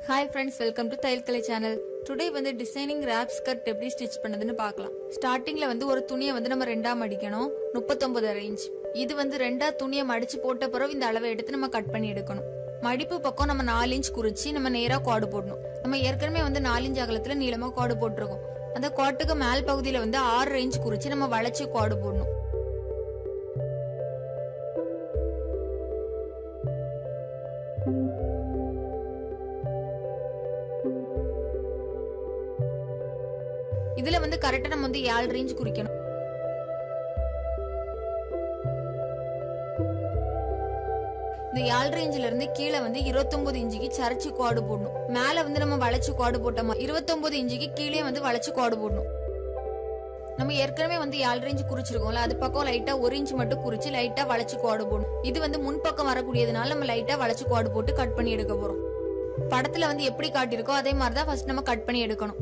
hi friends welcome to Thaiyal Kalai channel today வந்து designing wrap skirt எப்படி stitch பண்ணதுன்னு பார்க்கலாம் ஸ்டார்டிங்ல வந்து ஒரு துணியை வந்து நம்ம ரெண்டா மடிக்கணும் முப்பத்தொன்பது ரேஞ்ச் இது வந்து ரெண்டா துணியை மடிச்சு போட்ட பிறகு இந்த அளவை எடுத்து நம்ம கட் பண்ணி எடுக்கணும் மடிப்பு பக்கம் நம்ம நாலு இன்ச் குறிச்சு நம்ம நேரா கோடு போடணும் நம்ம ஏற்கனவே வந்து நாலு இன்ச் அகலத்துல நீளமா கோடு போட்டிருக்கோம் அந்த கோட்டுக்கு மேல் பகுதியில வந்து ஆறு இன்ச் குறிச்சு நம்ம வளைச்சு கோடு போடணும் இதுல வந்து கரெக்டா நம்ம வந்து ஏழு ரேஞ்ச் குறிக்கணும் இந்த ஏழு ரேஞ்சில இருந்து கீழே வந்து இருபத்தொன்பது இன்ச்சுக்கு சரைச்சு கோடு போடணும் மேல வந்து நம்ம வளைச்சு கோடு போட்டோமா இருபத்தொன்பது இன்ச்சுக்கு கீழே வந்து வளைச்சு கோடு போடணும் நம்ம ஏற்கனவே வந்து ஏழு ரேஞ்ச் குறிச்சிருக்கோம்ல அது பக்கம் லைட்டா ஒரு இன்ச் மட்டும் குறிச்சு லைட்டா வளைச்சு கோடு போடணும் இது வந்து முன்பக்கம் வரக்கூடியதுனால நம்ம லைட்டா வளைச்சு கோடு போட்டு கட் பண்ணி எடுக்க போறோம் படத்துல வந்து எப்படி காட்டியிருக்கோ அதே மாதிரி தான் ஃபர்ஸ்ட் நம்ம கட் பண்ணி எடுக்கணும்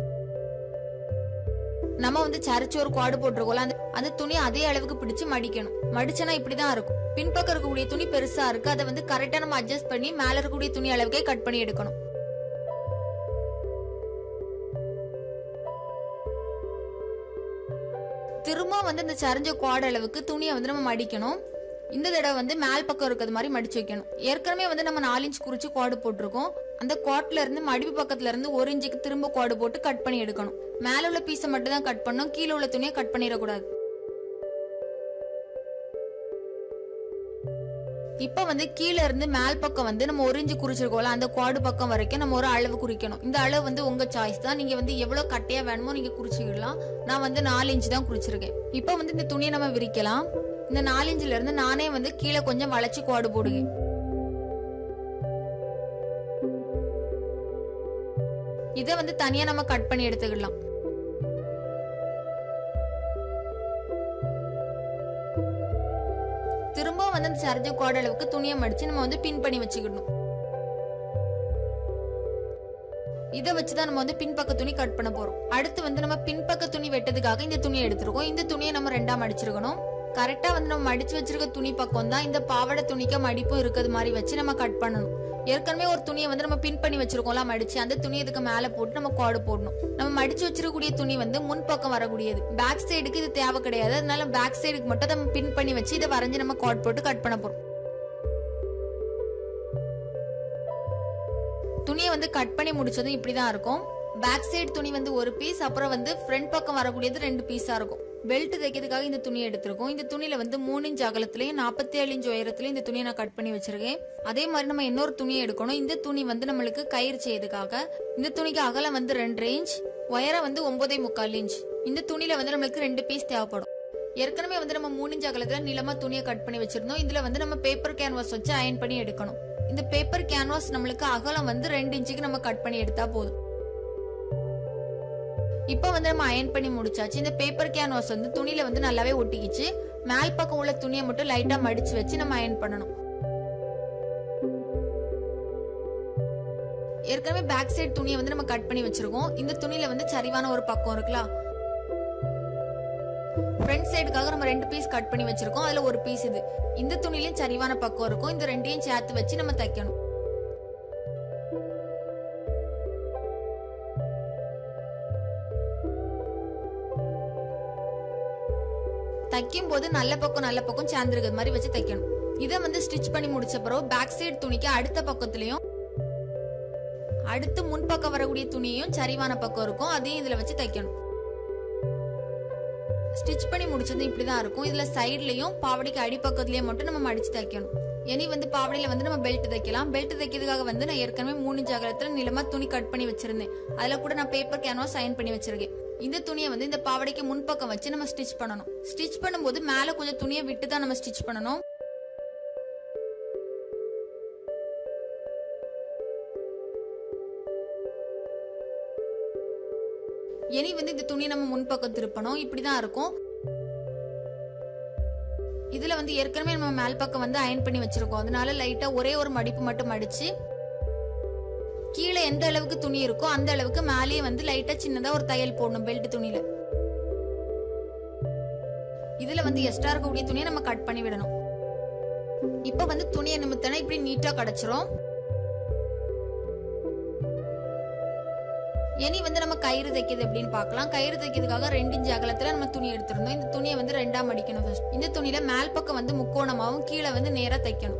நம்ம வந்து சரிச்சு ஒரு குவாடு போட்டிருக்கோம்ல அந்த அந்த துணி அதே அளவுக்கு பிடிச்சு மடிக்கணும் மடிச்சனா இப்படிதான் இருக்கும் பின்பக்கம் இருக்கக்கூடிய துணி பெருசா இருக்கு அதை வந்து கரெக்டா நம்ம அட்ஜஸ்ட் பண்ணி மேல இருக்கக்கூடிய துணி அளவுக்கே கட் பண்ணி எடுக்கணும் திரும்ப வந்து இந்த சரிஞ்ச குவாடு அளவுக்கு துணியை வந்து நம்ம மடிக்கணும் இந்த தடவை வந்து மேல் பக்கம் இருக்கிறது மாதிரி மடிச்சு வைக்கணும் ஏற்கனவே வந்து நம்ம நாலு இன்ச் குறிச்சு கோடு போட்டிருக்கோம் அந்த கோட்ல இருந்து மடிப்பு பக்கத்துல இருந்து ஒரு இன்ச்சுக்கு திரும்ப கோடு போட்டு கட் பண்ணி எடுக்கணும் மேல உள்ள பீஸை மட்டும் தான் கட் பண்ணணும் கீழே உள்ள துணியை கட் பண்ணிடக்கூடாது இப்ப வந்து கீழ இருந்து மேல் பக்கம் வந்து நம்ம ஒரு இன்ச்சு குறிச்சிருக்கோம்ல அந்த குவாடு பக்கம் வரைக்கும் நம்ம ஒரு அளவு குறிக்கணும் இந்த அளவு வந்து உங்க சாய்ஸ் தான் நீங்க வந்து எவ்வளவு கட்டையா வேணுமோ நீங்க குறிச்சிக்கலாம் நான் வந்து நாலு இன்ச்சு தான் குறிச்சிருக்கேன் இப்ப வந்து இந்த துணியை நம்ம விரிக்கலாம் இந்த நாலு இன்ச்சுல இருந்து நானே வந்து கீழே கொஞ்சம் வளைச்சு கோடு போடுவேன் இத வந்து தனியா நம்ம கட் பண்ணி எடுத்துக்கலாம் திரும்ப வந்து அந்த சரிஞ்ச கோட அளவுக்கு துணியை மடிச்சு நம்ம வந்து பின் பண்ணி வச்சுக்கணும் இதை வச்சுதான் நம்ம வந்து பின்பக்க துணி கட் பண்ண போறோம் அடுத்து வந்து நம்ம பின்பக்க துணி வெட்டதுக்காக இந்த துணியை எடுத்திருக்கோம் இந்த துணியை நம்ம ரெண்டா மடிச்சிருக்கணும் கரெக்டா வந்து நம்ம மடிச்சு வச்சிருக்க துணி பக்கம் தான் இந்த பாவாடை துணிக்கு மடிப்பும் இருக்கிறது மாதிரி வச்சு நம்ம கட் பண்ணணும் ஏற்கனவே ஒரு துணியை வந்து நம்ம பின் பண்ணி வச்சிருக்கோம்ல மடிச்சு அந்த துணி இதுக்கு மேல போட்டு நம்ம கோடு போடணும் நம்ம மடிச்சு வச்சிருக்கக்கூடிய துணி வந்து முன் பக்கம் வரக்கூடியது பேக் சைடுக்கு இது தேவை கிடையாது அதனால பேக் சைடுக்கு மட்டும் நம்ம பின் பண்ணி வச்சு இதை வரைஞ்சு நம்ம கோட் போட்டு கட் பண்ண போறோம் துணியை வந்து கட் பண்ணி முடிச்சதும் இப்படிதான் இருக்கும் பேக் சைடு துணி வந்து ஒரு பீஸ் அப்புறம் வந்து ஃப்ரண்ட் பக்கம் வரக்கூடியது ரெண்டு பீஸா இருக்கும் பெல்ட் தைக்கிறதுக்காக இந்த துணி எடுத்திருக்கோம் இந்த துணியில வந்து மூணு இன்ச் அகலத்திலையும் நாற்பத்தி ஏழு இன்ச் உயரத்திலையும் இந்த துணியை நான் கட் பண்ணி வச்சிருக்கேன் அதே மாதிரி நம்ம இன்னொரு துணியை எடுக்கணும் இந்த துணி வந்து நம்மளுக்கு கயிறு செய்யறதுக்காக இந்த துணிக்கு அகலம் வந்து ரெண்டு இன்ச் உயரம் வந்து ஒன்பதே முக்கால் இன்ச் இந்த துணியில வந்து நம்மளுக்கு ரெண்டு பீஸ் தேவைப்படும் ஏற்கனவே வந்து நம்ம மூணு இன்ச் அகலத்துல நீளமா துணியை கட் பண்ணி வச்சிருந்தோம் இதுல வந்து நம்ம பேப்பர் கேன்வாஸ் வச்சு அயன் பண்ணி எடுக்கணும் இந்த பேப்பர் கேன்வாஸ் நம்மளுக்கு அகலம் வந்து ரெண்டு இன்ச்சுக்கு நம்ம கட் பண்ணி எடுத்தா போதும் இப்ப வந்து நம்ம அயன் பண்ணி முடிச்சாச்சு இந்த பேப்பர் கேன்வாஸ் வந்து துணியில வந்து நல்லாவே ஒட்டிக்கிச்சு மேல் பக்கம் உள்ள துணியை மட்டும் லைட்டா மடிச்சு வச்சு நம்ம அயன் பண்ணணும் ஏற்கனவே பேக் சைடு துணியை வந்து நம்ம கட் பண்ணி வச்சிருக்கோம் இந்த துணியில வந்து சரிவான ஒரு பக்கம் இருக்குல்ல ஃப்ரண்ட் சைடுக்காக நம்ம ரெண்டு பீஸ் கட் பண்ணி வச்சிருக்கோம் அதுல ஒரு பீஸ் இது இந்த துணிலையும் சரிவான பக்கம் இருக்கும் இந்த ரெண்டையும் சேர்த்து வச்சு நம்ம தைக்கணும் தைக்கும் போது நல்ல பக்கம் நல்ல பக்கம் சேர்ந்துருக்கிறது மாதிரி வச்சு தைக்கணும் இதை வந்து ஸ்டிச் பண்ணி முடிச்ச பிறகு பேக் சைடு துணிக்கு அடுத்த பக்கத்துலயும் அடுத்து முன்பக்கம் வரக்கூடிய துணியும் சரிவான பக்கம் இருக்கும் அதையும் இதுல வச்சு தைக்கணும் ஸ்டிச் பண்ணி முடிச்சது இப்படிதான் இருக்கும் இதுல சைட்லயும் பாவடைக்கு அடிப்பக்கத்துலயும் மட்டும் நம்ம மடிச்சு தைக்கணும் இனி வந்து பாவடையில வந்து நம்ம பெல்ட் தைக்கலாம் பெல்ட் தைக்கிறதுக்காக வந்து நான் ஏற்கனவே மூணு இன்ச் அகலத்துல நிலமா துணி கட் பண்ணி வச்சிருந்தேன் அதுல கூட நான் பேப்பர் கேன்வாஸ் சைன் பண்ணி வச்சிருக்கேன் இந்த துணியை வந்து இந்த பாவடைக்கு முன்பக்கம் வச்சு நம்ம ஸ்டிச் பண்ணணும் ஸ்டிச் பண்ணும்போது மேல கொஞ்சம் துணியை விட்டு தான் நம்ம ஸ்டிச் பண்ணணும் இனி வந்து இந்த துணியை நம்ம முன்பக்கம் திருப்பணும் இப்படிதான் இருக்கும் இதுல வந்து ஏற்கனவே நம்ம மேல் பக்கம் வந்து அயன் பண்ணி வச்சிருக்கோம் அதனால லைட்டா ஒரே ஒரு மடிப்பு மட்டும் மடிச்சு கீழே எந்த அளவுக்கு துணி இருக்கோ அந்த அளவுக்கு மேலேயே வந்து லைட்டா சின்னதா ஒரு தையல் போடணும் பெல்ட் துணியில இதுல வந்து எக்ஸ்ட்ரா இருக்கக்கூடிய துணியை நம்ம கட் பண்ணி விடணும் இப்ப வந்து துணியை நிமித்தனா இப்படி நீட்டா கிடைச்சிரும் இனி வந்து நம்ம கயிறு தைக்கிறது அப்படின்னு பார்க்கலாம் கயிறு தைக்கிறதுக்காக ரெண்டு இன்ச் அகலத்துல நம்ம துணி எடுத்திருந்தோம் இந்த துணியை வந்து ரெண்டா மடிக்கணும் ஃபர்ஸ்ட் இந்த துணியில மேல் பக்கம் வந்து முக்கோணமாவும் கீழே வந்து நேரா தைக்கணும்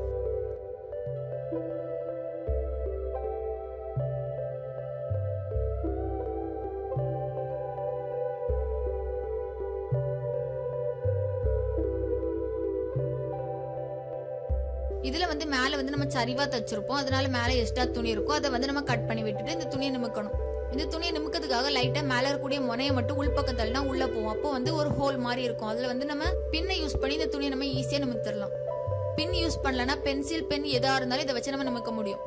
இதுல வந்து மேல வந்து நம்ம சரிவா தச்சிருப்போம் அதனால மேல எக்ஸ்ட்ரா துணி இருக்கும் அதை வந்து நம்ம கட் பண்ணி விட்டுட்டு இந்த துணியை நிமிக்கணும் இந்த துணியை நிமிக்கிறதுக்காக லைட்டா மேல இருக்கக்கூடிய முனையை மட்டும் உள்பக்கத்தல்னா உள்ள போவோம் அப்போ வந்து ஒரு ஹோல் மாதிரி இருக்கும் அதுல வந்து நம்ம பின்னை யூஸ் பண்ணி இந்த துணியை நம்ம ஈஸியா நிமித்திடலாம் பின் யூஸ் பண்ணலன்னா பென்சில் பென் எதா இருந்தாலும் இதை வச்சு நம்ம நிமிக்க முடியும்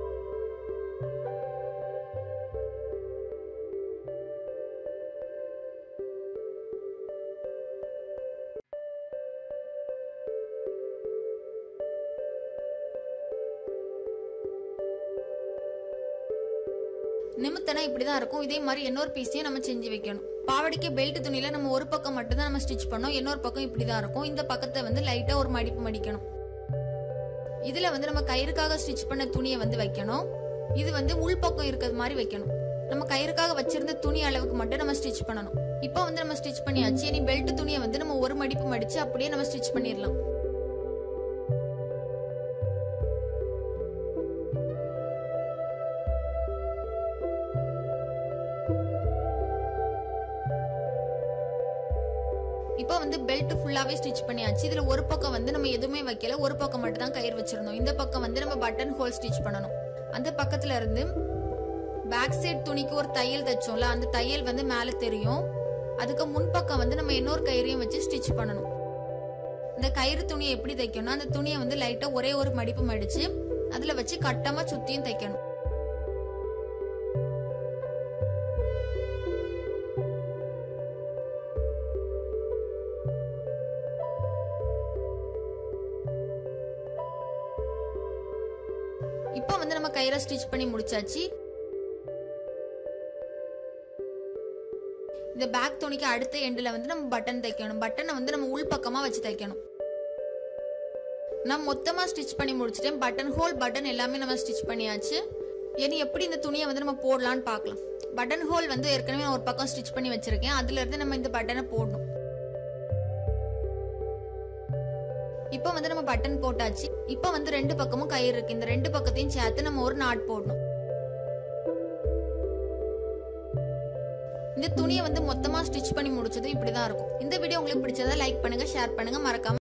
நிமித்தனா இப்படிதான் இருக்கும் இதே மாதிரி இன்னொரு பீஸையும் நம்ம செஞ்சு வைக்கணும் பாவாடைக்கு பெல்ட் துணியில நம்ம ஒரு பக்கம் மட்டும் தான் நம்ம ஸ்டிச் பண்ணோம் இன்னொரு பக்கம் இப்படிதான் இருக்கும் இந்த பக்கத்தை வந்து லைட்டா ஒரு மடிப்பு மடிக்கணும் இதுல வந்து நம்ம கயிறுக்காக ஸ்டிச் பண்ண துணியை வந்து வைக்கணும் இது வந்து உள் பக்கம் இருக்கிறது மாதிரி வைக்கணும் நம்ம கயிறுக்காக வச்சிருந்த துணி அளவுக்கு மட்டும் நம்ம ஸ்டிச் பண்ணணும் இப்போ வந்து நம்ம ஸ்டிச் பண்ணியாச்சு இனி பெல்ட் துணியை வந்து நம்ம ஒரு மடிப்பு மடிச்சு அப்படியே நம்ம ஸ்டிச் பண்ணிடலாம் இப்போ வந்து பெல்ட் ஃபுல்லாவே ஸ்டிச் பண்ணியாச்சு இதுல ஒரு பக்கம் வந்து நம்ம எதுவுமே வைக்கல ஒரு பக்கம் மட்டும் தான் கயிறு வச்சிருந்தோம் இந்த பக்கம் வந்து நம்ம பட்டன் ஹோல் ஸ்டிச் பண்ணணும் அந்த பக்கத்துல இருந்து பேக் சைடு துணிக்கு ஒரு தையல் தைச்சோம்ல அந்த தையல் வந்து மேல தெரியும் அதுக்கு முன்பக்கம் வந்து நம்ம இன்னொரு கயிறையும் வச்சு ஸ்டிச் பண்ணணும் இந்த கயிறு துணியை எப்படி தைக்கணும்னா அந்த துணியை வந்து லைட்டா ஒரே ஒரு மடிப்பு மடிச்சு அதுல வச்சு கட்டமா சுத்தியும் தைக்கணும் இப்போ வந்து நம்ம கயிறை ஸ்டிச் பண்ணி முடிச்சாச்சு இந்த பேக் துணிக்கு அடுத்த எண்டில் வந்து நம்ம பட்டன் தைக்கணும் பட்டனை வந்து நம்ம உள் பக்கமா வச்சு தைக்கணும் நான் மொத்தமா ஸ்டிச் பண்ணி முடிச்சிட்டேன் பட்டன் ஹோல் பட்டன் எல்லாமே நம்ம ஸ்டிச் பண்ணியாச்சு இனி எப்படி இந்த துணியை வந்து நம்ம போடலாம்னு பார்க்கலாம் பட்டன் ஹோல் வந்து ஏற்கனவே நான் ஒரு பக்கம் ஸ்டிச் பண்ணி வச்சிருக்கேன் அதுல இருந்து நம்ம இந்த பட்டனை போடணும் இப்போ வந்து நம்ம பட்டன் போட்டாச்சு இப்போ வந்து ரெண்டு பக்கமும் கயிறு இருக்கு இந்த ரெண்டு பக்கத்தையும் சேர்த்து நம்ம ஒரு நாட் போடணும் இந்த துணியை வந்து மொத்தமா ஸ்டிச் பண்ணி முடிச்சது இப்படிதான் இருக்கும் இந்த வீடியோ உங்களுக்கு பிடிச்சதா லைக் பண்ணுங்க ஷேர் பண்ணுங்க மறக்காம